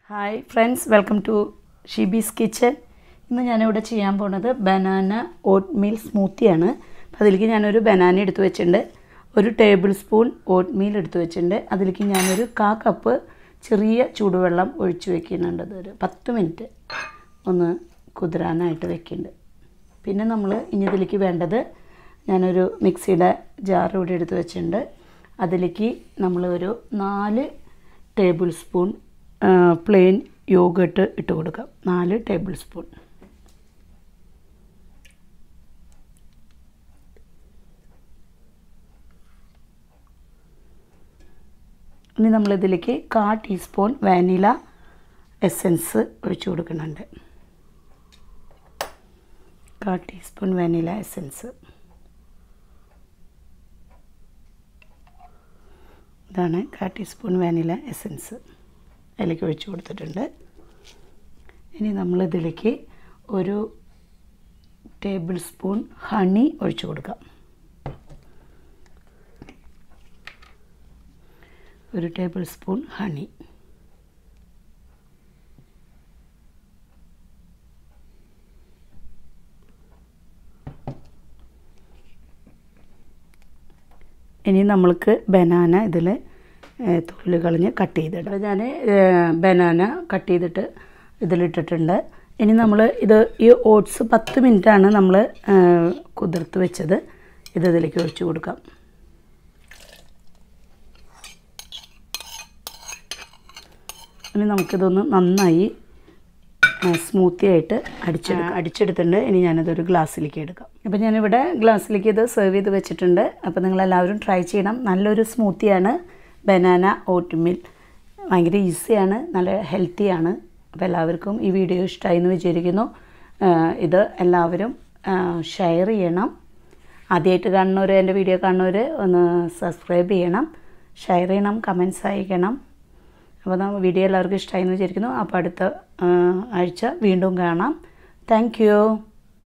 hi friends welcome to Shibi's kitchen ഇന്ന് ഞാനിവിടെ ചെയ്യാൻ പോണത് ബനാന ഓട്ട് മീൽ സ്മൂത്തിയാണ് അപ്പോൾ അതിലേക്ക് ഞാനൊരു ബനാന എടുത്തു വെച്ചിട്ടുണ്ട് ഒരു ടേബിൾ സ്പൂൺ ഓട്ട് മീൽ എടുത്തു വെച്ചിട്ടുണ്ട് അതിലേക്ക് ഞാനൊരു കാ കപ്പ് ചെറിയ ചൂടുവെള്ളം ഒഴിച്ച് വെക്കുന്നുണ്ട് അതൊരു പത്ത് മിനിറ്റ് ഒന്ന് കുതിരാനായിട്ട് വെക്കുന്നുണ്ട് പിന്നെ നമ്മൾ ഇനി ഇതിലേക്ക് വേണ്ടത് ഞാനൊരു മിക്സിയുടെ ജാർ ഇവിടെ എടുത്ത് വെച്ചിട്ടുണ്ട് അതിലേക്ക് നമ്മൾ ഒരു നാല് ടേബിൾ സ്പൂൺ പ്ലെയിൻ യോഗട്ട് ഇട്ട് കൊടുക്കാം നാല് ടേബിൾ സ്പൂൺ ഇനി നമ്മളിതിലേക്ക് കാ ടീസ്പൂൺ വാനില എസൻസ് ഒഴിച്ചു കൊടുക്കുന്നുണ്ട് കാ ടീസ്പൂൺ വാനില എസൻസ് ഇതാണ് കാ ടീസ്പൂൺ വാനില എസൻസ് അതിലേക്ക് ഒഴിച്ചു കൊടുത്തിട്ടുണ്ട് ഇനി നമ്മളിതിലേക്ക് ഒരു ടേബിൾ സ്പൂൺ ഹണി ഒഴിച്ചു കൊടുക്കാം ഒരു ടേബിൾ സ്പൂൺ ഹണി ഇനി നമ്മൾക്ക് ബനാന ഇതിൽ തൊഴിൽ കളഞ്ഞ് കട്ട് ചെയ്തിടും അപ്പോൾ ഞാൻ ബനാന കട്ട് ചെയ്തിട്ട് ഇതിലിട്ടിട്ടുണ്ട് ഇനി നമ്മൾ ഇത് ഈ ഓട്സ് പത്ത് മിനിറ്റാണ് നമ്മൾ കുതിർത്ത് വെച്ചത് ഇത് ഇതിലേക്ക് ഒഴിച്ചു കൊടുക്കാം ഇനി നമുക്കിതൊന്ന് നന്നായി സ്മൂത്തി ആയിട്ട് അടിച്ചെടുക്കാം അടിച്ചെടുത്തിട്ടുണ്ട് ഇനി ഞാനതൊരു ഗ്ലാസ്സിലേക്ക് എടുക്കാം അപ്പോൾ ഞാനിവിടെ ഗ്ലാസ്സിലേക്ക് ഇത് സെർവ് ചെയ്ത് വെച്ചിട്ടുണ്ട് അപ്പോൾ നിങ്ങളെല്ലാവരും ട്രൈ ചെയ്യണം നല്ലൊരു സ്മൂത്തിയാണ് ബനാന ഓട്ട് മിൽ ഭയങ്കര ഈസിയാണ് നല്ല ഹെൽത്തിയാണ് അപ്പോൾ എല്ലാവർക്കും ഈ വീഡിയോ ഇഷ്ടമായി എന്ന് വിചാരിക്കുന്നു ഇത് എല്ലാവരും ഷെയർ ചെയ്യണം ആദ്യമായിട്ട് കാണുന്നവർ എൻ്റെ വീഡിയോ കാണുന്നവർ ഒന്ന് സബ്സ്ക്രൈബ് ചെയ്യണം ഷെയർ ചെയ്യണം കമൻസ് അയക്കണം അപ്പോൾ നമ്മൾ വീഡിയോ എല്ലാവർക്കും ഇഷ്ടമായി എന്ന് വിചാരിക്കുന്നു അപ്പോൾ അടുത്ത ആഴ്ച വീണ്ടും കാണാം താങ്ക്